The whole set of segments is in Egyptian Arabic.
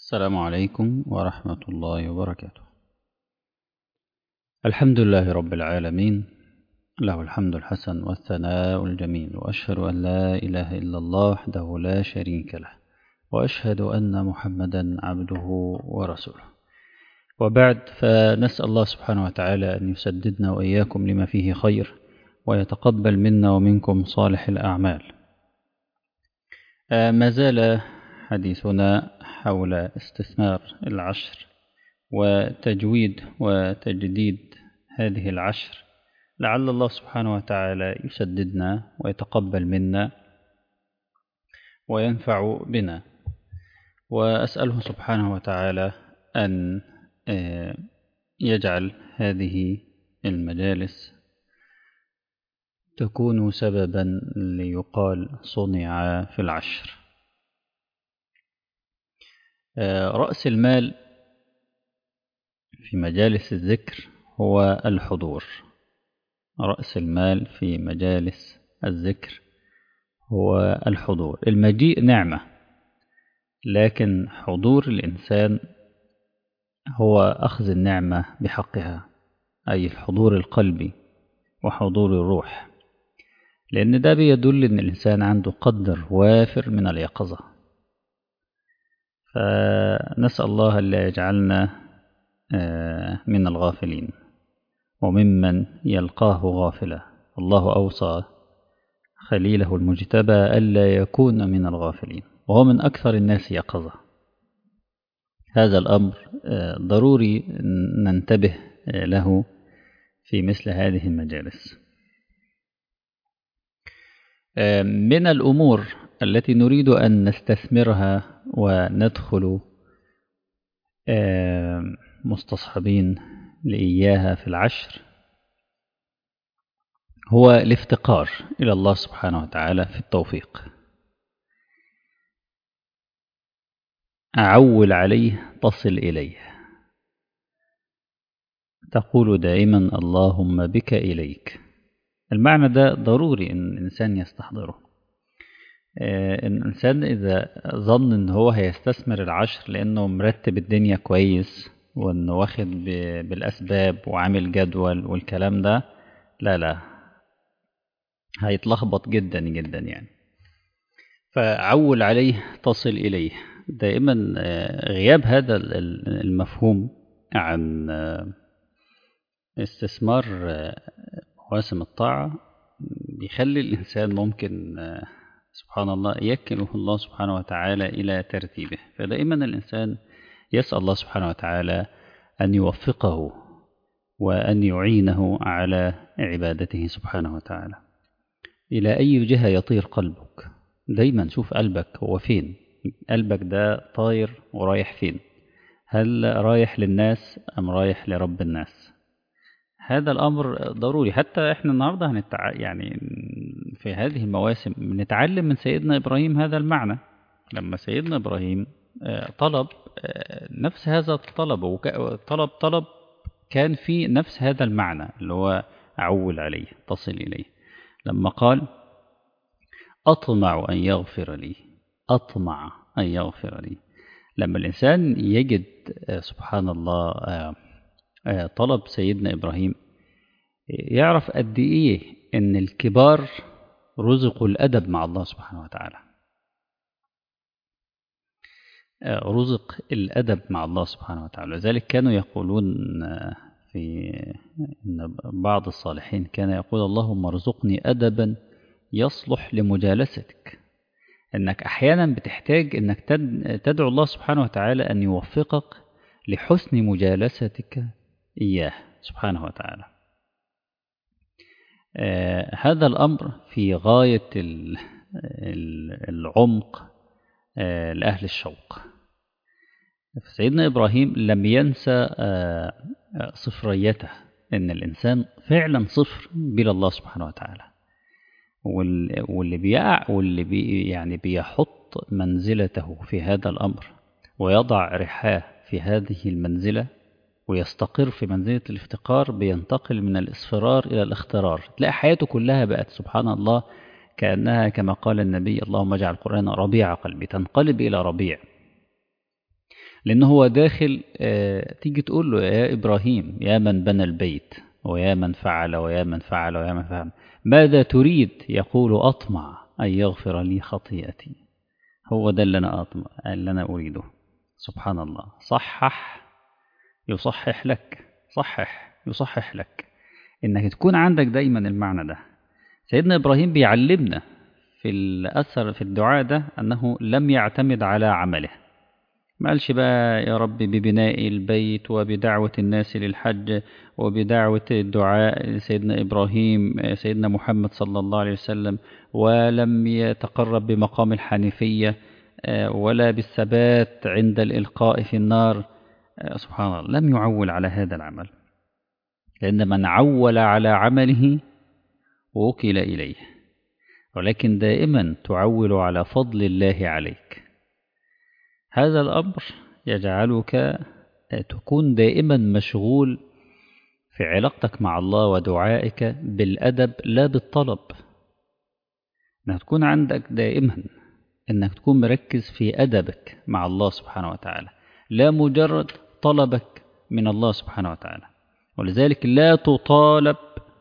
السلام عليكم ورحمة الله وبركاته الحمد لله رب العالمين له الحمد الحسن والثناء الجميل وأشهد أن لا إله إلا الله وحده لا شريك له وأشهد أن محمدا عبده ورسوله وبعد فنسأل الله سبحانه وتعالى أن يسددنا وإياكم لما فيه خير ويتقبل منا ومنكم صالح الأعمال ما زال حديثنا حول استثمار العشر وتجويد وتجديد هذه العشر لعل الله سبحانه وتعالى يسددنا ويتقبل منا وينفع بنا وأسأله سبحانه وتعالى أن يجعل هذه المجالس تكون سببا ليقال صنع في العشر رأس المال في مجالس الذكر هو الحضور رأس المال في مجالس الذكر هو الحضور المجيء نعمة لكن حضور الإنسان هو أخذ النعمة بحقها أي الحضور القلبي وحضور الروح لأن ده بيدل أن الإنسان عنده قدر وافر من اليقظة فنسأل الله ألا يجعلنا من الغافلين وممن يلقاه غافلا الله أوصى خليله المجتبى ألا يكون من الغافلين وهو من أكثر الناس يقظة هذا الأمر ضروري ننتبه له في مثل هذه المجالس من الأمور التي نريد أن نستثمرها وندخل مستصحبين لإياها في العشر هو الافتقار إلى الله سبحانه وتعالى في التوفيق أعول عليه تصل إليه تقول دائما اللهم بك إليك المعنى ده ضروري إن الإنسان يستحضره إن الإنسان إذا ظن إن هو هيستثمر العشر لأنه مرتب الدنيا كويس وإنه واخد بالأسباب وعامل جدول والكلام ده لا لا هيتلخبط جدا جدا يعني فعول عليه تصل إليه دائما غياب هذا المفهوم عن استثمار مواسم الطاعة بيخلي الإنسان ممكن سبحان الله يكله الله سبحانه وتعالى إلى ترتيبه فدائما الإنسان يسأل الله سبحانه وتعالى أن يوفقه وأن يعينه على عبادته سبحانه وتعالى إلى أي جهة يطير قلبك دايما شوف قلبك هو فين قلبك ده طاير ورايح فين هل رايح للناس أم رايح لرب الناس هذا الأمر ضروري حتى إحنا النهاردة هنتع... يعني في هذه المواسم بنتعلم من سيدنا إبراهيم هذا المعنى لما سيدنا إبراهيم طلب نفس هذا الطلب وطلب طلب كان في نفس هذا المعنى اللي هو أعول عليه تصل إليه لما قال أطمع أن يغفر لي أطمع أن يغفر لي لما الإنسان يجد سبحان الله طلب سيدنا إبراهيم يعرف قد إيه إن الكبار رزقوا الأدب مع الله سبحانه وتعالى رزق الأدب مع الله سبحانه وتعالى لذلك كانوا يقولون في إن بعض الصالحين كان يقول اللهم ارزقني أدبا يصلح لمجالستك إنك أحيانا بتحتاج إنك تدعو الله سبحانه وتعالى أن يوفقك لحسن مجالستك إياه سبحانه وتعالى آه هذا الأمر في غاية العمق آه لأهل الشوق سيدنا إبراهيم لم ينسى آه صفريته إن الإنسان فعلا صفر بلا الله سبحانه وتعالى واللي بيقع واللي بي يعني بيحط منزلته في هذا الأمر ويضع رحاه في هذه المنزلة ويستقر في منزلة الافتقار بينتقل من الإصفرار إلى الاخترار تلاقي حياته كلها بقت سبحان الله كأنها كما قال النبي اللهم اجعل القرآن ربيع قلبي تنقلب إلى ربيع لأنه هو داخل آه تيجي تقول له يا إبراهيم يا من بنى البيت ويا من فعل ويا من فعل ويا من فعل ماذا تريد يقول أطمع أن يغفر لي خطيئتي هو ده اللي أنا أطمع اللي أنا أريده سبحان الله صحح يصحح لك صحح يصحح لك إنك تكون عندك دايما المعنى ده سيدنا إبراهيم بيعلمنا في الأثر في الدعاء ده أنه لم يعتمد على عمله ما قالش بقى يا رب ببناء البيت وبدعوة الناس للحج وبدعوة الدعاء سيدنا إبراهيم سيدنا محمد صلى الله عليه وسلم ولم يتقرب بمقام الحنيفية ولا بالثبات عند الإلقاء في النار سبحان الله لم يعول على هذا العمل لأن من عول على عمله وكل إليه ولكن دائما تعول على فضل الله عليك هذا الأمر يجعلك تكون دائما مشغول في علاقتك مع الله ودعائك بالأدب لا بالطلب أنك تكون عندك دائما أنك تكون مركز في أدبك مع الله سبحانه وتعالى لا مجرد طلبك من الله سبحانه وتعالى ولذلك لا تطالب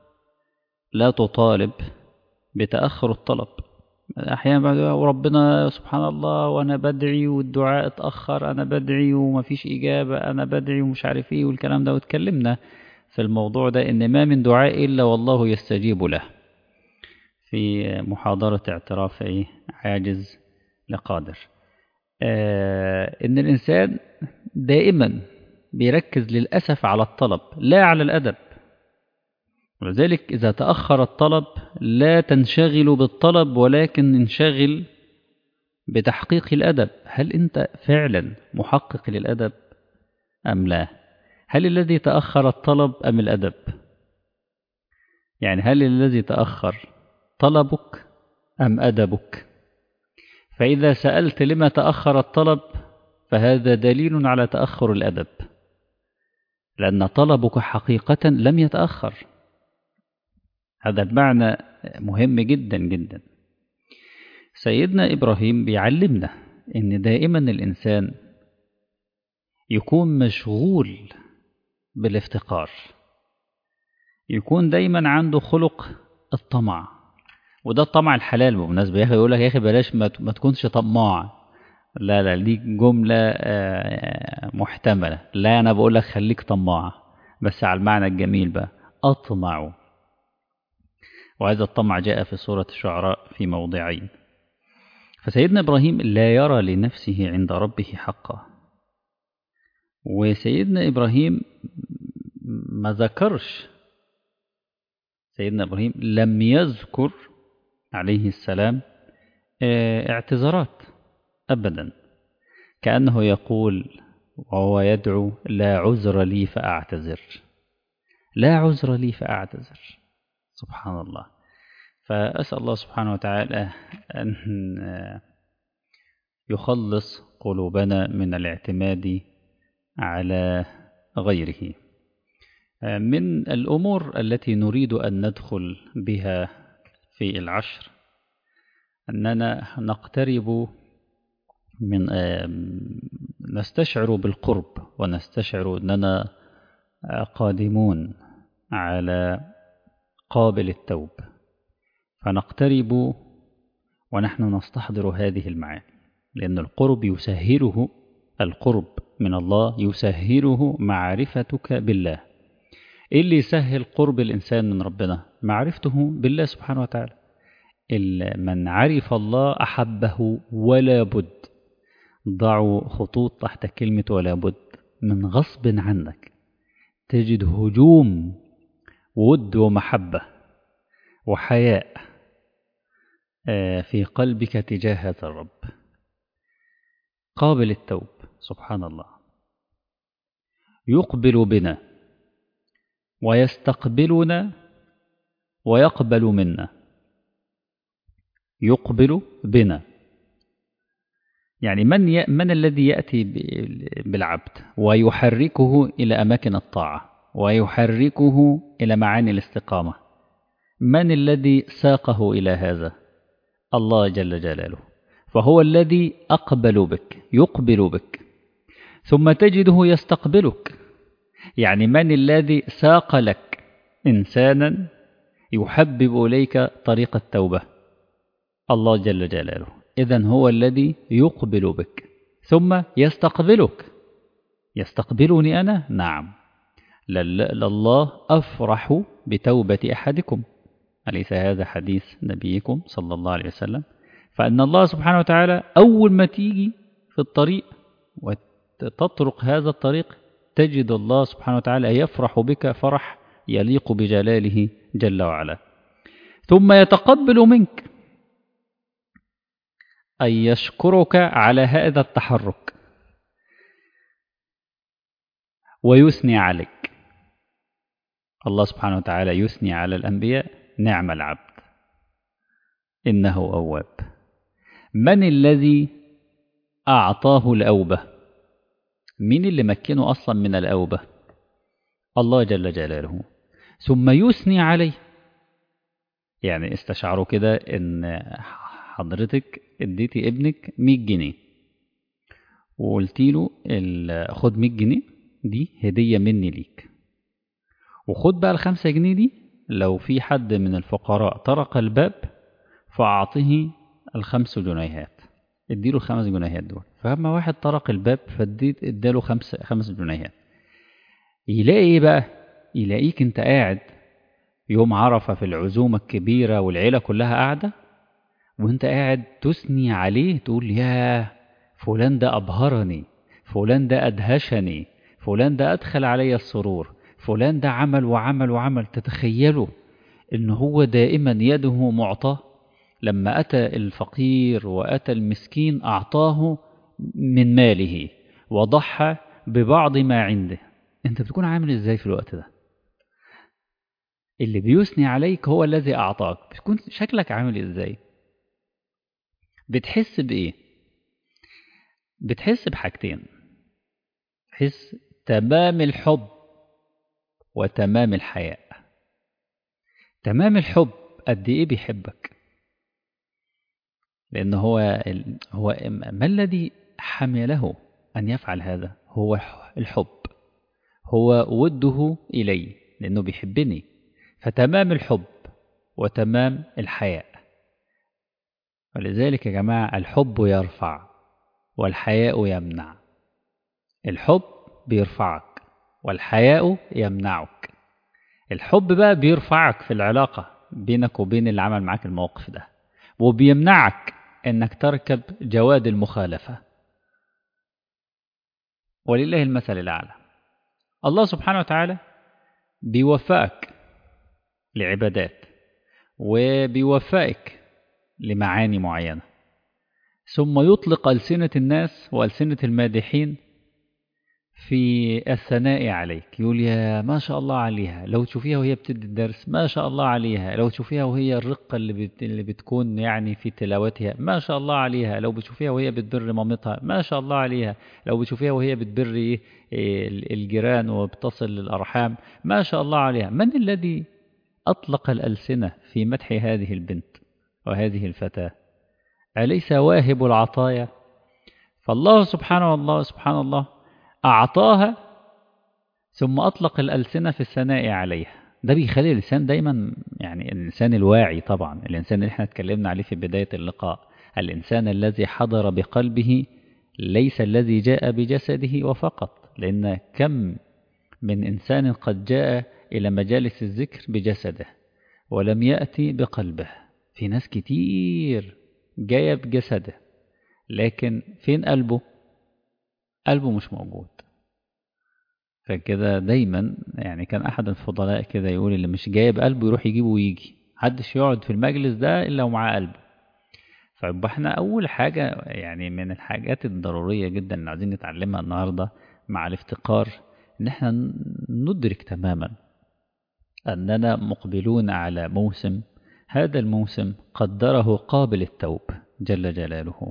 لا تطالب بتأخر الطلب أحيانا وربنا سبحان الله وأنا بدعي والدعاء اتأخر أنا بدعي ومفيش إجابة أنا بدعي ومش عارف إيه والكلام ده واتكلمنا في الموضوع ده إن ما من دعاء إلا والله يستجيب له في محاضرة اعتراف إيه عاجز لقادر آه إن الإنسان دائما بيركز للأسف على الطلب لا على الأدب ولذلك إذا تأخر الطلب لا تنشغل بالطلب ولكن انشغل بتحقيق الأدب هل أنت فعلا محقق للأدب أم لا هل الذي تأخر الطلب أم الأدب يعني هل الذي تأخر طلبك أم أدبك فإذا سألت لما تأخر الطلب فهذا دليل على تأخر الأدب لأن طلبك حقيقة لم يتأخر هذا المعنى مهم جدا جدا سيدنا إبراهيم بيعلمنا إن دائما الإنسان يكون مشغول بالافتقار يكون دايما عنده خلق الطمع وده الطمع الحلال بالمناسبة يا أخي يقول لك يا أخي بلاش ما تكونش طماع لا لا دي جملة محتملة لا أنا بقول لك خليك طماع بس على المعنى الجميل بقى أطمع وهذا الطمع جاء في سورة الشعراء في موضعين فسيدنا إبراهيم لا يرى لنفسه عند ربه حقا وسيدنا إبراهيم ما ذكرش سيدنا إبراهيم لم يذكر عليه السلام اعتذارات أبدا كأنه يقول وهو يدعو لا عذر لي فأعتذر لا عذر لي فأعتذر سبحان الله فأسأل الله سبحانه وتعالى أن يخلص قلوبنا من الاعتماد على غيره من الأمور التي نريد أن ندخل بها في العشر أننا نقترب من نستشعر بالقرب ونستشعر أننا قادمون على قابل التوب فنقترب ونحن نستحضر هذه المعاني لأن القرب يسهله القرب من الله يسهله معرفتك بالله إيه اللي يسهل قرب الإنسان من ربنا معرفته بالله سبحانه وتعالى من عرف الله أحبه ولا بد ضعوا خطوط تحت كلمة ولا بد من غصب عنك تجد هجوم ود ومحبة وحياء في قلبك تجاه هذا الرب قابل التوب سبحان الله يقبل بنا ويستقبلنا ويقبل منا يقبل بنا يعني من ي... من الذي يأتي بالعبد ويحركه إلى أماكن الطاعة ويحركه إلى معاني الاستقامة من الذي ساقه إلى هذا الله جل جلاله فهو الذي أقبل بك يقبل بك ثم تجده يستقبلك يعني من الذي ساق لك إنسانا يحبب إليك طريق التوبة الله جل جلاله إذا هو الذي يقبل بك ثم يستقبلك يستقبلني أنا نعم لله أفرح بتوبة أحدكم أليس هذا حديث نبيكم صلى الله عليه وسلم فأن الله سبحانه وتعالى أول ما تيجي في الطريق وتطرق هذا الطريق تجد الله سبحانه وتعالى يفرح بك فرح يليق بجلاله جل وعلا ثم يتقبل منك أن يشكرك على هذا التحرك ويثني عليك الله سبحانه وتعالى يثني على الأنبياء نعم العبد إنه أواب من الذي أعطاه الأوبة مين اللي مكنه أصلا من الأوبة الله جل جلاله ثم يثني عليه يعني استشعروا كده ان حضرتك اديتي ابنك 100 جنيه وقلت له خد 100 جنيه دي هدية مني ليك وخد بقى الخمسة جنيه دي لو في حد من الفقراء طرق الباب فأعطيه الخمس جنيهات اديله الخمس جنيهات دول فأما واحد طرق الباب فاديت اداله خمس خمس جنيهات يلاقي ايه بقى يلاقيك انت قاعد يوم عرفة في العزومة الكبيرة والعيلة كلها قاعدة وانت قاعد تثني عليه تقول يا فلان ده أبهرني فلان ده أدهشني فلان ده أدخل علي السرور فلان ده عمل وعمل وعمل تتخيلوا إن هو دائما يده معطاه لما أتى الفقير وأتى المسكين أعطاه من ماله وضحى ببعض ما عنده أنت بتكون عامل إزاي في الوقت ده اللي بيثني عليك هو الذي أعطاك بتكون شكلك عامل إزاي بتحس بإيه بتحس بحاجتين تحس تمام الحب وتمام الحياء تمام الحب قد إيه بيحبك لأن هو هو ما الذي حمله أن يفعل هذا هو الحب هو وده إلي لأنه بيحبني فتمام الحب وتمام الحياء ولذلك يا جماعة الحب يرفع والحياء يمنع الحب بيرفعك والحياء يمنعك الحب بقى بيرفعك في العلاقة بينك وبين اللي عمل معاك الموقف ده وبيمنعك انك تركب جواد المخالفة ولله المثل الأعلى الله سبحانه وتعالى بيوفقك لعبادات وبيوفقك لمعاني معينة ثم يطلق ألسنة الناس وألسنة المادحين في الثناء عليك يقول يا ما شاء الله عليها لو تشوفيها وهي بتدي الدرس ما شاء الله عليها لو تشوفيها وهي الرقة اللي, بت... اللي بتكون يعني في تلاوتها ما شاء الله عليها لو بتشوفيها وهي بتبر مامتها ما شاء الله عليها لو بتشوفيها وهي بتبر إيه الجيران وبتصل للأرحام ما شاء الله عليها من الذي أطلق الألسنة في مدح هذه البنت وهذه الفتاة أليس واهب العطايا فالله سبحانه الله سبحان الله أعطاها ثم أطلق الألسنة في الثناء عليها ده بيخلي الإنسان دايما يعني الإنسان الواعي طبعا الإنسان اللي احنا اتكلمنا عليه في بداية اللقاء الإنسان الذي حضر بقلبه ليس الذي جاء بجسده وفقط لأن كم من إنسان قد جاء إلى مجالس الذكر بجسده ولم يأتي بقلبه في ناس كتير جاية بجسده لكن فين قلبه قلبه مش موجود فكده دايما يعني كان أحد الفضلاء كده يقول اللي مش جايب قلبه يروح يجيبه ويجي محدش يقعد في المجلس ده إلا ومعاه قلبه فيبقى احنا أول حاجة يعني من الحاجات الضرورية جدا اللي عايزين نتعلمها النهاردة مع الافتقار إن احنا ندرك تماما أننا مقبلون على موسم هذا الموسم قدره قابل التوب جل جلاله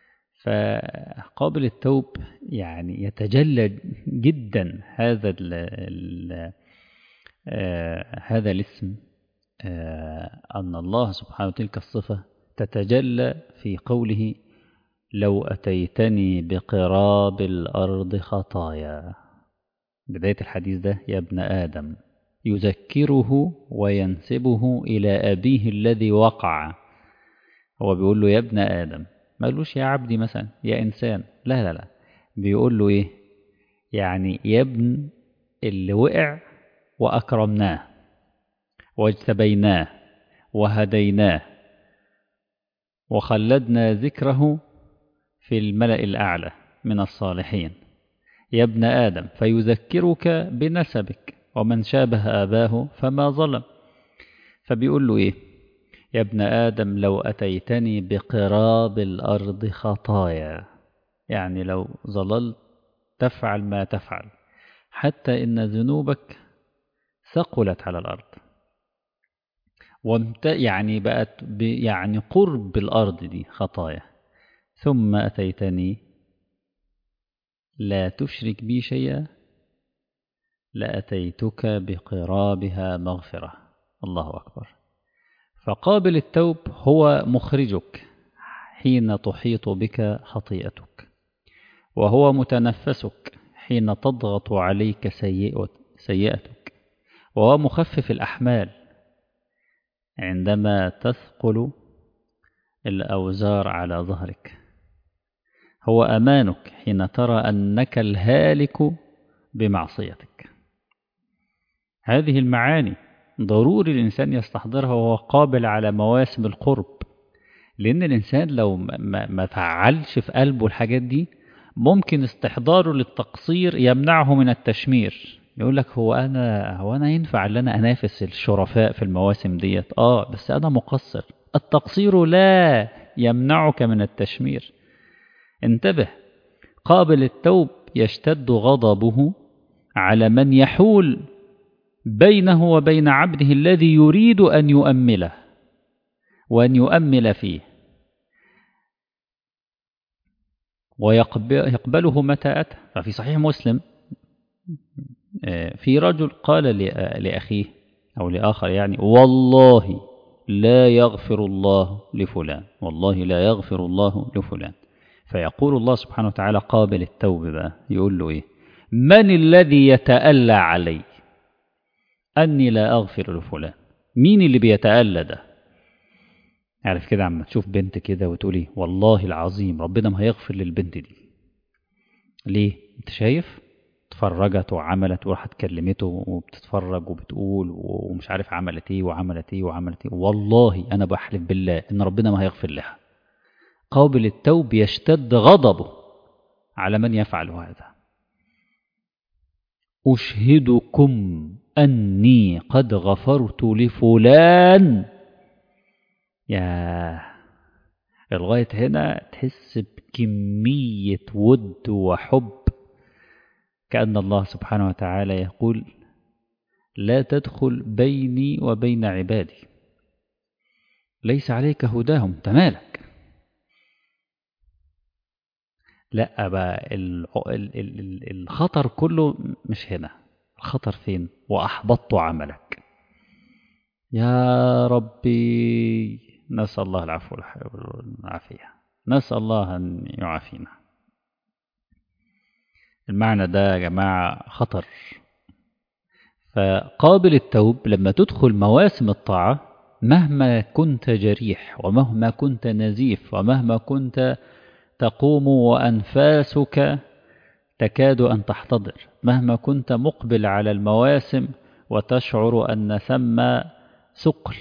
فقابل التوب يعني يتجلى جدا هذا ال ال آه هذا الاسم آه أن الله سبحانه تلك الصفة تتجلى في قوله لو أتيتني بقراب الأرض خطايا بداية الحديث ده يا ابن آدم يذكره وينسبه إلى أبيه الذي وقع هو بيقول له يا ابن آدم ما قالوش يا عبدي مثلا يا إنسان لا لا لا بيقول له إيه يعني يا ابن اللي وقع وأكرمناه واجتبيناه وهديناه وخلدنا ذكره في الملأ الأعلى من الصالحين يا ابن آدم فيذكرك بنسبك ومن شابه آباه فما ظلم فبيقول له إيه يا ابن آدم لو أتيتني بقراب الأرض خطايا يعني لو ظللت تفعل ما تفعل حتى إن ذنوبك ثقلت على الأرض وامت يعني بقت يعني قرب الأرض دي خطايا ثم أتيتني لا تشرك بي شيئا لأتيتك بقرابها مغفرة الله أكبر فقابل التوب هو مخرجك حين تحيط بك خطيئتك وهو متنفسك حين تضغط عليك سيئتك وهو مخفف الأحمال عندما تثقل الأوزار على ظهرك هو أمانك حين ترى أنك الهالك بمعصيتك هذه المعاني ضروري الإنسان يستحضرها وهو قابل على مواسم القرب لأن الإنسان لو ما, ما فعلش في قلبه الحاجات دي ممكن استحضاره للتقصير يمنعه من التشمير يقول لك هو أنا هو أنا ينفع أن أنا أنافس الشرفاء في المواسم ديت آه بس أنا مقصر التقصير لا يمنعك من التشمير انتبه قابل التوب يشتد غضبه على من يحول بينه وبين عبده الذي يريد أن يؤمله وأن يؤمل فيه ويقبله متى أتى ففي صحيح مسلم في رجل قال لأخيه أو لآخر يعني والله لا يغفر الله لفلان والله لا يغفر الله لفلان فيقول الله سبحانه وتعالى قابل التوب بقى يقول له إيه من الذي يتألى علي أني لا أغفر لفلان مين اللي بيتألى ده عارف كده عم تشوف بنت كده وتقولي والله العظيم ربنا ما هيغفر للبنت دي ليه انت شايف اتفرجت وعملت وراحت كلمته وبتتفرج وبتقول ومش عارف عملت ايه وعملت ايه وعملت ايه والله انا بحلف بالله ان ربنا ما هيغفر لها قابل التوب يشتد غضبه على من يفعل هذا أشهدكم أني قد غفرت لفلان يا لغاية هنا تحس بكمية ود وحب كأن الله سبحانه وتعالى يقول لا تدخل بيني وبين عبادي ليس عليك هداهم تمالك لا بقى الخطر كله مش هنا الخطر فين وأحبطت عملك يا ربي نسأل الله العفو والعافية نسأل الله أن يعافينا المعنى ده يا جماعة خطر فقابل التوب لما تدخل مواسم الطاعة مهما كنت جريح ومهما كنت نزيف ومهما كنت تقوم وأنفاسك تكاد أن تحتضر مهما كنت مقبل على المواسم وتشعر أن ثم ثقل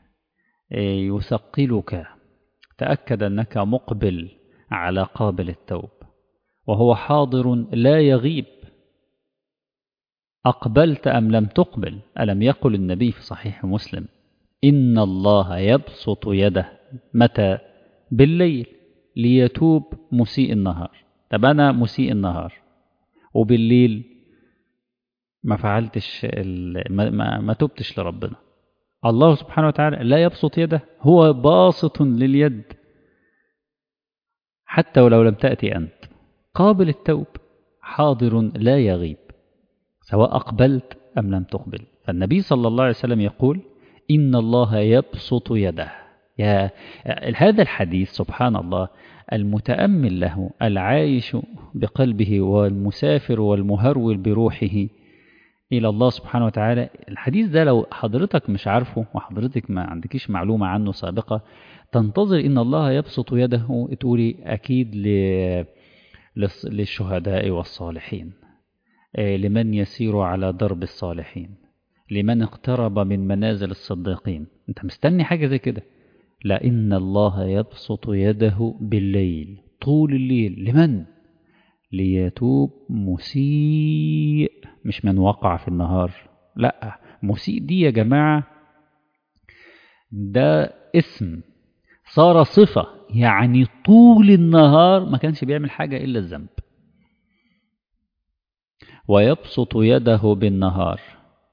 يثقلك تأكد أنك مقبل على قابل التوب وهو حاضر لا يغيب أقبلت أم لم تقبل ألم يقل النبي في صحيح مسلم إن الله يبسط يده متى بالليل ليتوب مسيء النهار طب أنا مسيء النهار وبالليل ما فعلتش ما, ما, ما تبتش لربنا الله سبحانه وتعالى لا يبسط يده هو باسط لليد حتى ولو لم تأتي أنت قابل التوب حاضر لا يغيب سواء أقبلت أم لم تقبل فالنبي صلى الله عليه وسلم يقول إن الله يبسط يده يا هذا الحديث سبحان الله المتأمل له العايش بقلبه والمسافر والمهرول بروحه إلى الله سبحانه وتعالى الحديث ده لو حضرتك مش عارفه وحضرتك ما عندكيش معلومة عنه سابقة تنتظر إن الله يبسط يده تقولي أكيد للشهداء والصالحين لمن يسير على درب الصالحين لمن اقترب من منازل الصديقين انت مستني حاجة زي كده لا إن الله يبسط يده بالليل طول الليل لمن ليتوب مسيء مش من وقع في النهار لا مسيء دي يا جماعة ده اسم صار صفة يعني طول النهار ما كانش بيعمل حاجة إلا الذنب ويبسط يده بالنهار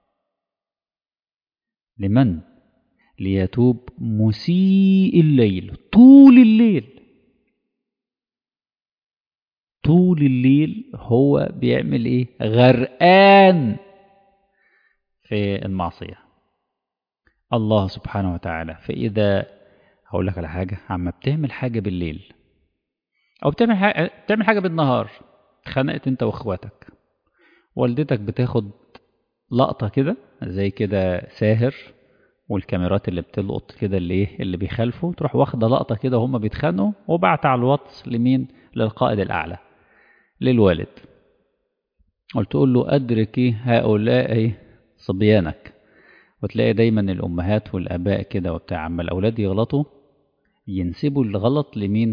لمن ليتوب مسيء الليل طول الليل طول الليل هو بيعمل ايه غرقان في المعصية الله سبحانه وتعالى فإذا هقول لك على حاجة عما بتعمل حاجة بالليل أو بتعمل حاجة, بتعمل حاجة بالنهار اتخانقت أنت وإخواتك والدتك بتاخد لقطة كده زي كده ساهر والكاميرات اللي بتلقط كده اللي ايه اللي بيخالفوا تروح واخده لقطه كده وهم بيتخانقوا وبعت على الواتس لمين للقائد الاعلى للوالد قلت له له ادرك هؤلاء صبيانك وتلاقي دايما الامهات والاباء كده وبتاع عما الاولاد يغلطوا ينسبوا الغلط لمين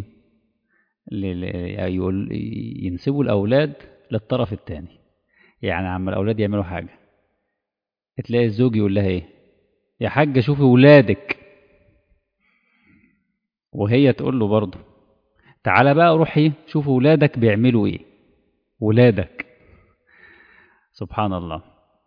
يقول ينسبوا الاولاد للطرف الثاني يعني عما الاولاد يعملوا حاجه تلاقي الزوج يقول لها ايه يا حاجة شوفي ولادك وهي تقول له برضه تعالى بقى روحي شوف ولادك بيعملوا ايه ولادك سبحان الله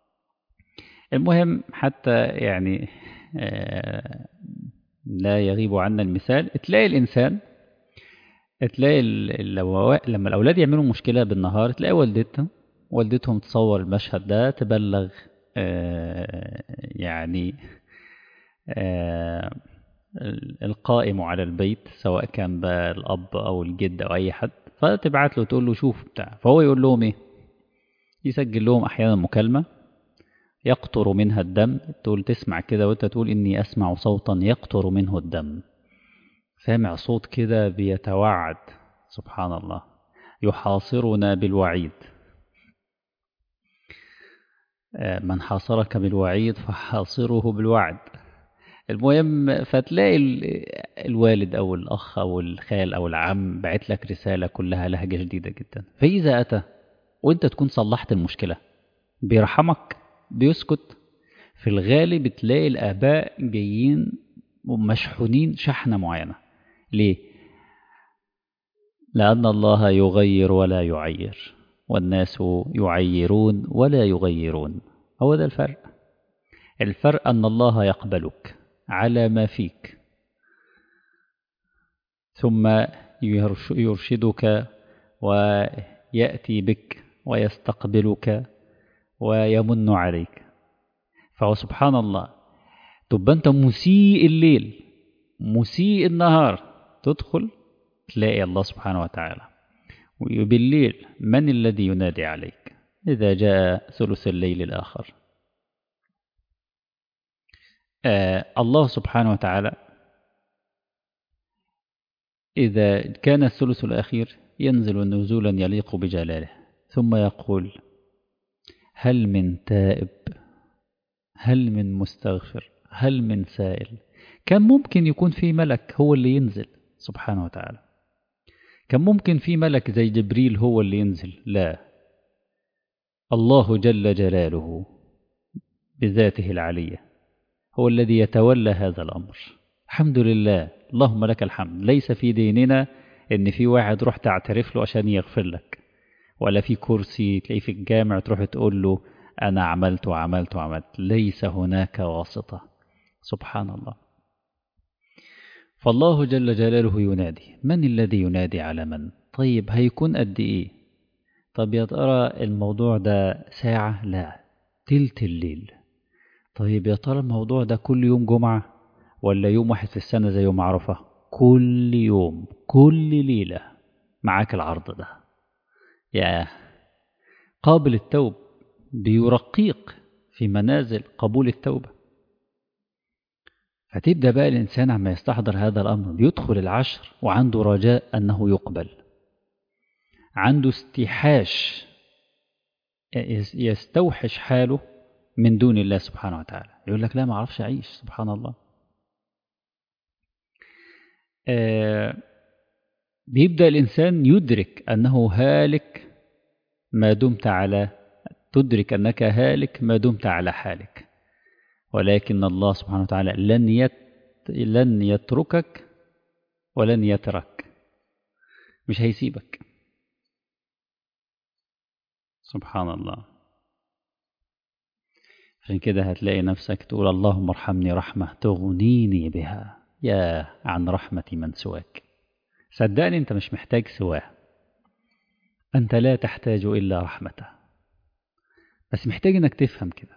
المهم حتى يعني آه لا يغيب عنا المثال تلاقي الإنسان تلاقي لما الأولاد يعملوا مشكلة بالنهار تلاقي والدتهم والدتهم تصور المشهد ده تبلغ آه يعني آه القائم على البيت سواء كان بقى الأب أو الجد أو أي حد فتبعت له تقول له شوف بتاع فهو يقول لهم إيه يسجل لهم أحيانا مكالمة يقطر منها الدم تقول تسمع كده وانت تقول إني أسمع صوتا يقطر منه الدم سامع صوت كده بيتوعد سبحان الله يحاصرنا بالوعيد من حاصرك بالوعيد فحاصره بالوعد المهم فتلاقي الوالد أو الأخ أو الخال أو العم بعت لك رسالة كلها لهجة جديدة جدا فإذا أتى وأنت تكون صلحت المشكلة بيرحمك بيسكت في الغالب تلاقي الآباء جايين مشحونين شحنة معينة ليه؟ لأن الله يغير ولا يعير والناس يعيرون ولا يغيرون هو ده الفرق الفرق أن الله يقبلك على ما فيك ثم يرشدك ويأتي بك ويستقبلك ويمن عليك فهو سبحان الله تبقى أنت مسيء الليل مسيء النهار تدخل تلاقي الله سبحانه وتعالى وبالليل من الذي ينادي عليك إذا جاء ثلث الليل الآخر آه الله سبحانه وتعالى إذا كان الثلث الأخير ينزل نزولا يليق بجلاله ثم يقول هل من تائب هل من مستغفر هل من سائل كان ممكن يكون في ملك هو اللي ينزل سبحانه وتعالى كان ممكن في ملك زي جبريل هو اللي ينزل لا الله جل جلاله بذاته العلية هو الذي يتولى هذا الأمر الحمد لله اللهم لك الحمد ليس في ديننا ان في واحد روح تعترف له عشان يغفر لك ولا في كرسي تلاقيه في الجامع تروح تقول له أنا عملت وعملت وعملت ليس هناك واسطة سبحان الله فالله جل جلاله ينادي من الذي ينادي على من طيب هيكون قد إيه طب يا ترى الموضوع ده ساعة لا تلت الليل طيب يا ترى الموضوع ده كل يوم جمعة ولا يوم واحد في السنة زي يوم عرفة كل يوم كل ليلة معاك العرض ده يا قابل التوب بيرقيق في منازل قبول التوبة فتبدأ بقى الإنسان عما يستحضر هذا الأمر بيدخل العشر وعنده رجاء أنه يقبل عنده استيحاش يستوحش حاله من دون الله سبحانه وتعالى يقول لك لا ما أعرفش أعيش سبحان الله آه بيبدأ الإنسان يدرك أنه هالك ما دمت على تدرك أنك هالك ما دمت على حالك ولكن الله سبحانه وتعالى لن يت لن يتركك ولن يترك مش هيسيبك سبحان الله عشان كده هتلاقي نفسك تقول اللهم ارحمني رحمة تغنيني بها يا عن رحمة من سواك صدقني انت مش محتاج سواه انت لا تحتاج الا رحمته بس محتاج انك تفهم كده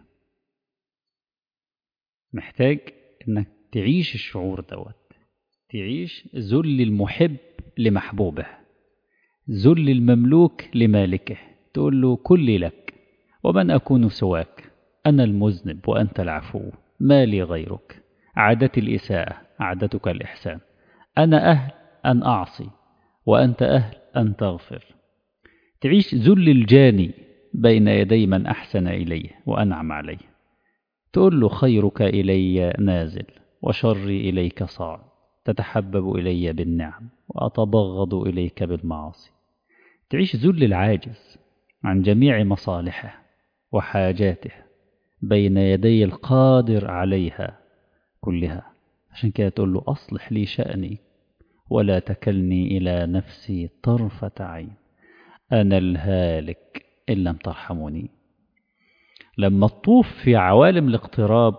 محتاج انك تعيش الشعور دوت تعيش ذل المحب لمحبوبه ذل المملوك لمالكه تقول له كلي لك ومن أكون سواك أنا المذنب وأنت العفو ما لي غيرك عادتي الإساءة عادتك الإحسان أنا أهل أن أعصي وأنت أهل أن تغفر تعيش ذل الجاني بين يدي من أحسن إليه وأنعم عليه تقول له خيرك إلي نازل وشري إليك صاعد تتحبب إلي بالنعم وأتبغض إليك بالمعاصي تعيش ذل العاجز عن جميع مصالحه وحاجاته بين يدي القادر عليها كلها عشان كده تقول له أصلح لي شأني ولا تكلني إلى نفسي طرفة عين أنا الهالك إن لم ترحمني لما تطوف في عوالم الاقتراب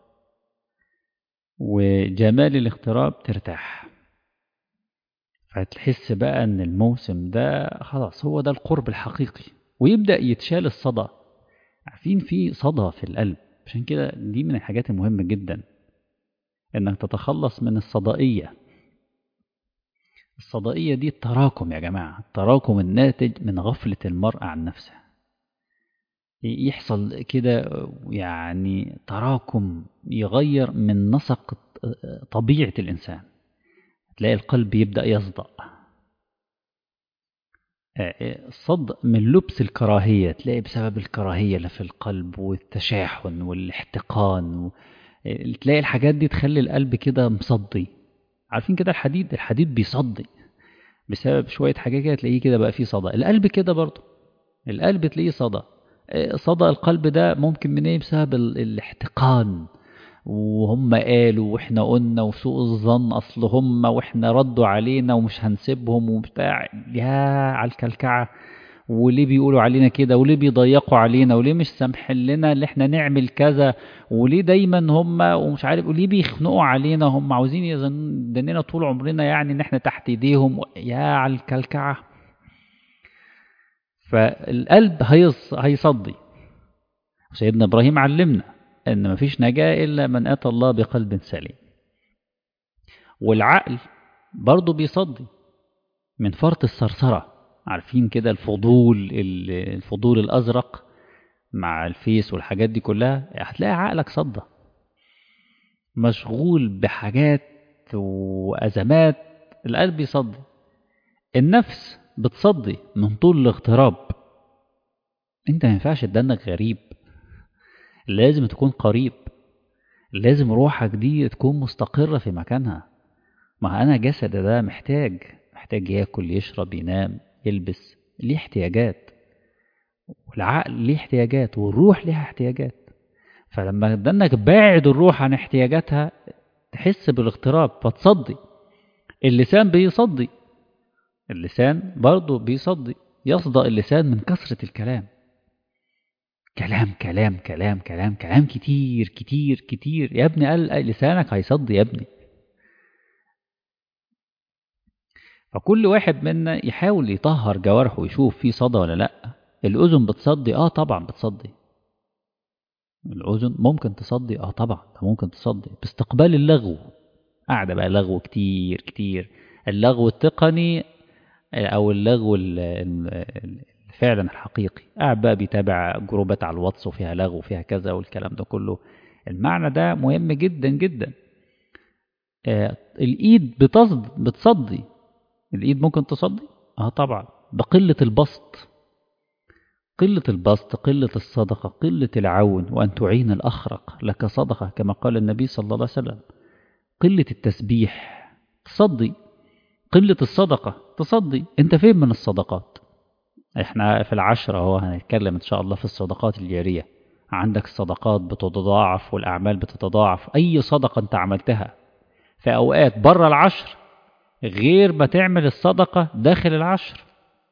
وجمال الاقتراب ترتاح فتحس بقى ان الموسم ده خلاص هو ده القرب الحقيقي ويبدأ يتشال الصدى عارفين في صدى في القلب عشان كده دي من الحاجات المهمة جدا انك تتخلص من الصدائية الصدائية دي التراكم يا جماعة التراكم الناتج من غفلة المرء عن نفسه يحصل كده يعني تراكم يغير من نسق طبيعة الإنسان تلاقي القلب يبدأ يصدأ الصدأ من لبس الكراهية تلاقي بسبب الكراهية اللي في القلب والتشاحن والاحتقان و... تلاقي الحاجات دي تخلي القلب كده مصدي عارفين كده الحديد الحديد بيصدي بسبب شوية حاجات كده تلاقيه كده بقى فيه صدى القلب كده برضه القلب تلاقيه صدى صدى القلب ده ممكن من ايه بسبب الاحتقان وهم قالوا واحنا قلنا وسوء الظن اصل هم واحنا ردوا علينا ومش هنسيبهم وبتاع يا على الكلكعه وليه بيقولوا علينا كده وليه بيضيقوا علينا وليه مش سامحين لنا اللي احنا نعمل كذا وليه دايما هم ومش عارف وليه بيخنقوا علينا هم عاوزين يزننا طول عمرنا يعني ان احنا تحت ايديهم يا على الكلكعه فالقلب هيص هيصدي سيدنا ابراهيم علمنا ان مفيش نجاة الا من اتى الله بقلب سليم والعقل برضه بيصدي من فرط الثرثرة عارفين كده الفضول الفضول الازرق مع الفيس والحاجات دي كلها هتلاقي عقلك صدى مشغول بحاجات وازمات القلب يصدي النفس بتصدي من طول الاغتراب انت ما ينفعش تدنك غريب لازم تكون قريب لازم روحك دي تكون مستقرة في مكانها ما أنا جسد ده محتاج محتاج ياكل يشرب ينام يلبس ليه احتياجات والعقل ليه احتياجات والروح ليها احتياجات فلما دنك باعد الروح عن احتياجاتها تحس بالاغتراب فتصدي اللسان بيصدي اللسان برضه بيصدي يصدأ اللسان من كثرة الكلام كلام كلام كلام كلام كلام كتير كتير كتير يا ابني قال لسانك هيصدي يا ابني فكل واحد منا يحاول يطهر جوارحه ويشوف فيه صدى ولا لا الأذن بتصدي اه طبعا بتصدي الأذن ممكن تصدي اه طبعا ممكن تصدي باستقبال اللغو قاعدة بقى لغو كتير كتير اللغو التقني أو اللغو ال- ال- ال- فعلا الحقيقي قاعد بقى بيتابع جروبات على الواتس وفيها لغو وفيها كذا والكلام ده كله المعنى ده مهم جدا جدا آه، الإيد بتصد بتصدي الإيد ممكن تصدي؟ اه طبعا بقلة البسط قلة البسط قلة الصدقة قلة العون وأن تعين الأخرق لك صدقة كما قال النبي صلى الله عليه وسلم قلة التسبيح تصدي قلة الصدقة تصدي انت فين من الصدقات احنا في العشرة اهو هنتكلم ان شاء الله في الصدقات الجارية عندك الصدقات بتتضاعف والأعمال بتتضاعف أي صدقة انت عملتها في أوقات بره العشر غير ما تعمل الصدقة داخل العشر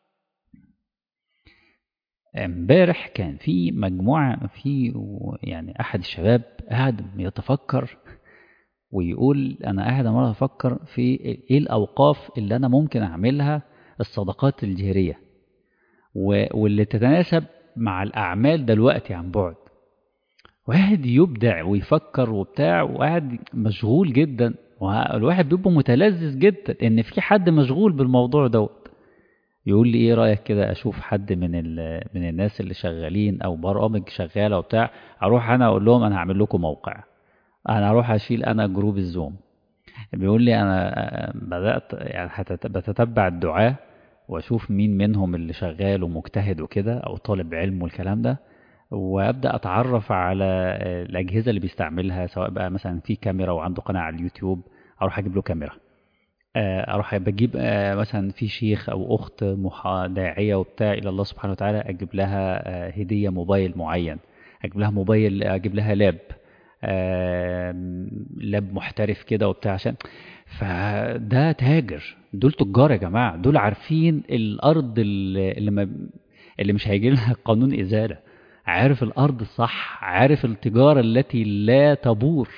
امبارح كان في مجموعة في يعني أحد الشباب قاعد يتفكر ويقول أنا قاعد مرة أفكر في إيه الأوقاف اللي أنا ممكن أعملها الصدقات الجارية و- واللي تتناسب مع الأعمال دلوقتي عن بعد واحد يبدع ويفكر وبتاع وقاعد مشغول جدا والواحد بيبقى متلذذ جدا ان في حد مشغول بالموضوع دوت يقول لي ايه رايك كده اشوف حد من ال- من الناس اللي شغالين او برامج شغاله وبتاع اروح انا اقول لهم انا هعمل لكم موقع انا اروح اشيل انا جروب الزوم بيقول لي انا آه، بدات يعني هتت- بتتبع الدعاه واشوف مين منهم اللي شغال ومجتهد وكده او طالب علم والكلام ده وابدا اتعرف على آه، الاجهزه اللي بيستعملها سواء بقى مثلا في كاميرا وعنده قناه على اليوتيوب اروح اجيب له كاميرا آه، اروح بجيب آه، مثلا في شيخ او اخت محا- داعيه وبتاع الى الله سبحانه وتعالى اجيب لها آه، هديه موبايل معين اجيب لها موبايل اجيب لها لاب آم، لاب محترف كده وبتاع عشان فده تاجر دول تجار يا جماعه دول عارفين الارض اللي اللي, ما اللي مش هيجي لها قانون ازاله عارف الارض الصح عارف التجاره التي لا تبور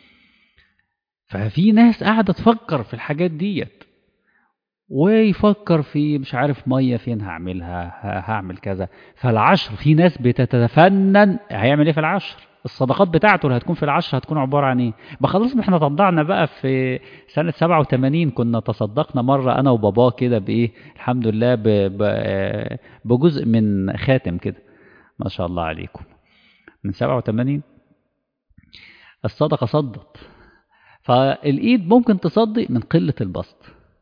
ففي ناس قاعده تفكر في الحاجات ديت ويفكر في مش عارف ميه فين هعملها ه- هعمل كذا فالعشر في ناس بتتفنن هيعمل ايه في العشر الصدقات بتاعته اللي هتكون في العشر هتكون عباره عن ايه ما خلاص ما احنا طلعنا بقى في سنه 87 كنا تصدقنا مره انا وباباه كده بايه الحمد لله ب... ب... آه، بجزء من خاتم كده ما شاء الله عليكم من 87 الصدقه صدت فالايد ممكن تصدي من قله البسط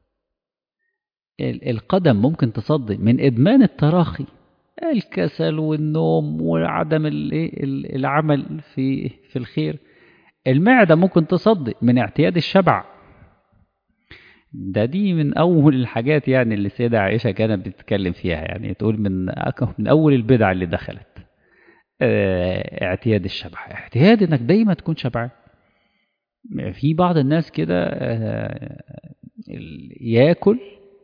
ال- القدم ممكن تصدي من ادمان التراخي الكسل والنوم وعدم الايه ال- العمل في في الخير المعده ممكن تصدي من اعتياد الشبع ده دي من اول الحاجات يعني اللي السيده عائشه كانت بتتكلم فيها يعني تقول من أك- من اول البدع اللي دخلت آه، اعتياد الشبع اعتياد انك دايما تكون شبعان في بعض الناس كده آه، ال- ياكل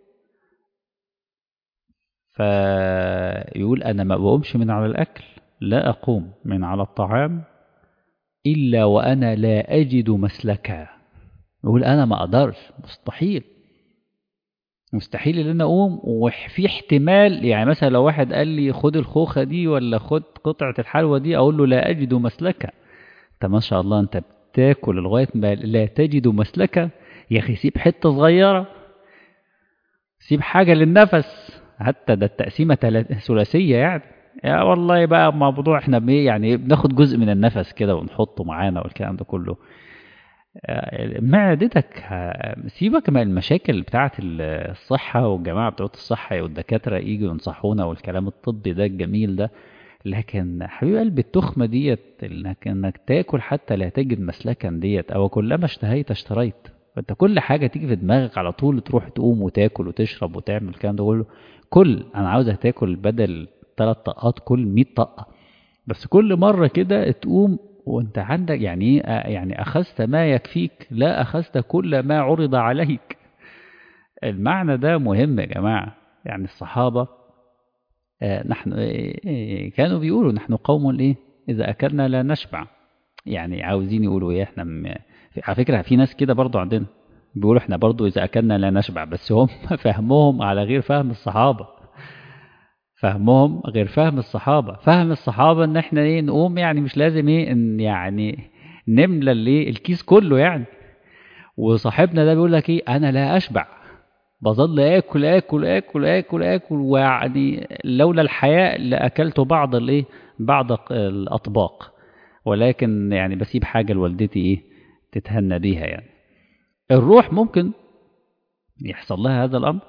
فيقول أنا ما بقومش من على الأكل لا أقوم من على الطعام إلا وأنا لا أجد مسلكا يقول أنا ما أقدرش مستحيل مستحيل ان انا اقوم وفي احتمال يعني مثلا لو واحد قال لي خد الخوخه دي ولا خد قطعه الحلوى دي اقول له لا اجد مسلكا انت ما شاء الله انت بتاكل لغايه ما لا تجد مسلكا يا اخي سيب حته صغيره سيب حاجه للنفس حتى ده التقسيمه تلا- ثلاثيه يعني يا والله بقى موضوع احنا بايه يعني بناخد جزء من النفس كده ونحطه معانا والكلام ده كله آه، معدتك ه- سيبك من المشاكل بتاعة الصحة والجماعة بتوع الصحة والدكاترة يجوا ينصحونا والكلام الطبي ده الجميل ده لكن حبيب قلبي التخمة ديت انك انك تاكل حتى لا تجد مسلكا ديت او كلما اشتهيت اشتريت فانت كل حاجة تيجي في دماغك على طول تروح تقوم وتاكل وتشرب وتعمل الكلام ده كله كل انا عاوزك تاكل بدل ثلاث طقات كل 100 طقة بس كل مرة كده تقوم وانت عندك يعني ايه آه، يعني اخذت ما يكفيك لا اخذت كل ما عرض عليك المعنى ده مهم يا جماعة يعني الصحابة آه، نحن آه، آه، كانوا بيقولوا نحن قوم ايه اذا اكلنا لا نشبع يعني عاوزين يقولوا ايه احنا م... على فكرة في ناس كده برضو عندنا بيقولوا احنا برضو اذا اكلنا لا نشبع بس هم فهمهم على غير فهم الصحابة فهمهم غير فهم الصحابة فهم الصحابة ان احنا ايه نقوم يعني مش لازم ايه ان يعني نملى الايه الكيس كله يعني وصاحبنا ده بيقول لك ايه انا لا اشبع بظل اكل اكل اكل اكل اكل ويعني لولا الحياء لاكلت بعض الايه بعض الاطباق ولكن يعني بسيب حاجه لوالدتي ايه تتهنى بيها يعني الروح ممكن يحصل لها هذا الامر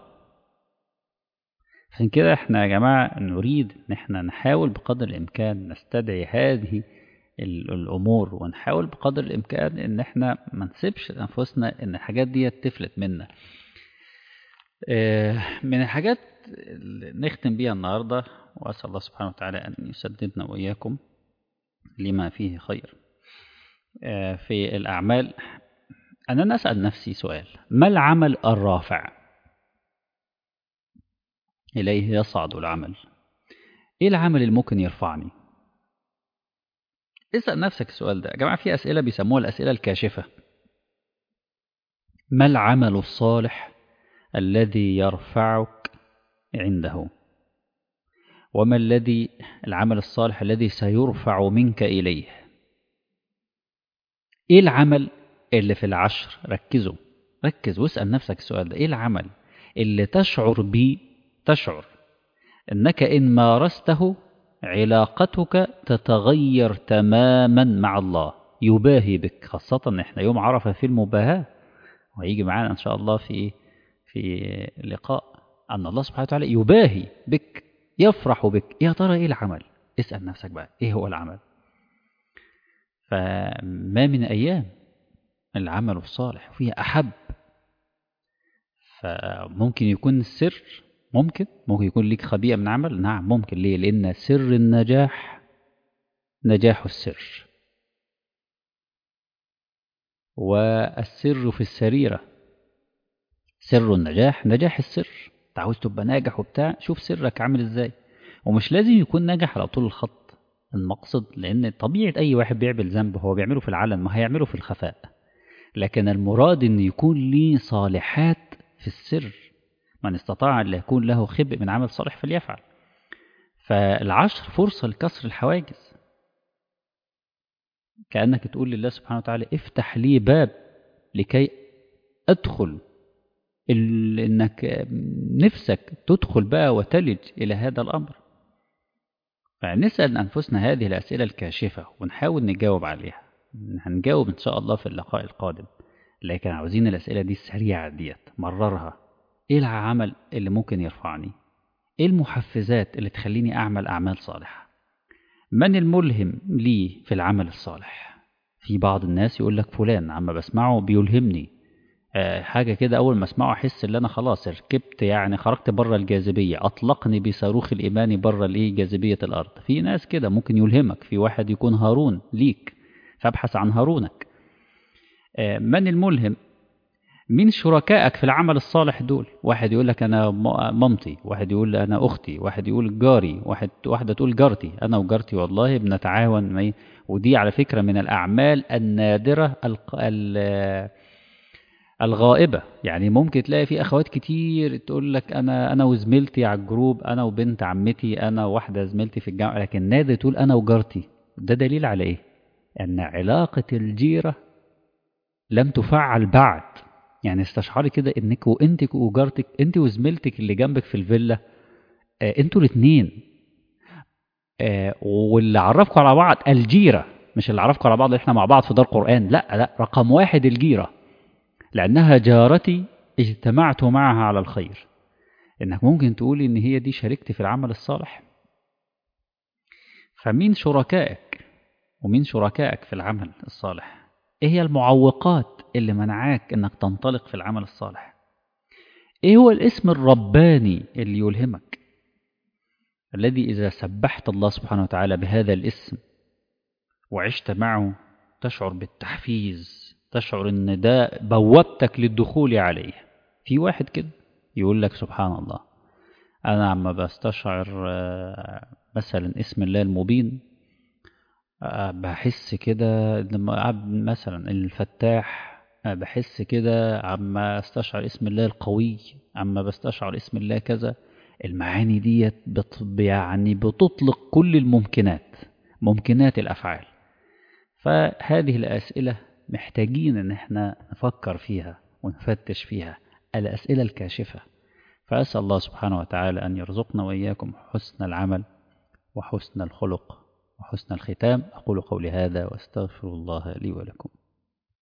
عشان كده احنا يا جماعه نريد ان احنا نحاول بقدر الامكان نستدعي هذه الامور ونحاول بقدر الامكان ان احنا ما نسيبش انفسنا ان الحاجات دي تفلت منا من الحاجات اللي نختم بيها النهارده واسال الله سبحانه وتعالى ان يسددنا واياكم لما فيه خير في الاعمال أنا نسأل نفسي سؤال ما العمل الرافع إليه يصعد العمل إيه العمل اللي ممكن يرفعني اسأل نفسك السؤال ده يا جماعة في أسئلة بيسموها الأسئلة الكاشفة ما العمل الصالح الذي يرفعك عنده وما الذي العمل الصالح الذي سيرفع منك إليه إيه العمل اللي في العشر ركزوا ركز واسأل نفسك السؤال ده إيه العمل اللي تشعر بيه تشعر أنك إن مارسته علاقتك تتغير تماما مع الله يباهي بك خاصة إن إحنا يوم عرفة في المباهاة وهيجي معانا إن شاء الله في في لقاء أن الله سبحانه وتعالى يباهي بك يفرح بك يا ترى إيه العمل اسأل نفسك بقى إيه هو العمل فما من أيام العمل الصالح فيها أحب فممكن يكون السر ممكن ممكن يكون ليك خبيئة من عمل نعم ممكن ليه لأن سر النجاح نجاح السر والسر في السريرة سر النجاح نجاح السر انت عاوز تبقى ناجح وبتاع شوف سرك عامل ازاي ومش لازم يكون ناجح على طول الخط المقصد لان طبيعة اي واحد بيعمل ذنب هو بيعمله في العلن ما هيعمله في الخفاء لكن المراد ان يكون ليه صالحات في السر من استطاع ان يكون له خبء من عمل صالح فليفعل فالعشر فرصة لكسر الحواجز كأنك تقول لله سبحانه وتعالى افتح لي باب لكي أدخل إنك نفسك تدخل بقى وتلج إلى هذا الأمر فنسأل أنفسنا هذه الأسئلة الكاشفة ونحاول نجاوب عليها هنجاوب إن شاء الله في اللقاء القادم لكن عاوزين الأسئلة دي السريعة ديت مررها إيه العمل اللي ممكن يرفعني إيه المحفزات اللي تخليني أعمل أعمال صالحة من الملهم لي في العمل الصالح في بعض الناس يقول لك فلان عما بسمعه بيلهمني أه حاجة كده أول ما أسمعه أحس إن أنا خلاص ركبت يعني خرجت بره الجاذبية أطلقني بصاروخ الإيمان بره الإيه جاذبية الأرض في ناس كده ممكن يلهمك في واحد يكون هارون ليك فابحث عن هارونك أه من الملهم مين شركائك في العمل الصالح دول واحد يقول لك انا مامتي واحد يقول انا اختي واحد يقول جاري واحد واحده تقول جارتي انا وجارتي والله بنتعاون مي ودي على فكره من الاعمال النادره الغائبه يعني ممكن تلاقي في اخوات كتير تقول لك انا انا وزميلتي على الجروب انا وبنت عمتي انا واحده زميلتي في الجامعه لكن نادر تقول انا وجارتي ده دليل على ايه ان علاقه الجيره لم تفعل بعد يعني استشعري كده انك وانت وجارتك انت وزميلتك اللي جنبك في الفيلا آه انتوا الاثنين آه واللي عرفكم على بعض الجيره مش اللي عرفكم على بعض احنا مع بعض في دار قران لا لا رقم واحد الجيره لانها جارتي اجتمعت معها على الخير انك ممكن تقولي ان هي دي شريكتي في العمل الصالح فمين شركائك ومين شركائك في العمل الصالح ايه هي المعوقات اللي منعاك انك تنطلق في العمل الصالح ايه هو الاسم الرباني اللي يلهمك الذي اذا سبحت الله سبحانه وتعالى بهذا الاسم وعشت معه تشعر بالتحفيز تشعر ان ده بوابتك للدخول عليه في واحد كده يقول لك سبحان الله انا عما بستشعر مثلا اسم الله المبين بحس كده لما مثلا الفتاح بحس كده عما استشعر اسم الله القوي عما بستشعر اسم الله كذا المعاني ديت بت يعني بتطلق كل الممكنات ممكنات الافعال فهذه الاسئله محتاجين ان احنا نفكر فيها ونفتش فيها الأسئلة الكاشفة فأسأل الله سبحانه وتعالى أن يرزقنا وإياكم حسن العمل وحسن الخلق وحسن الختام أقول قولي هذا واستغفر الله لي ولكم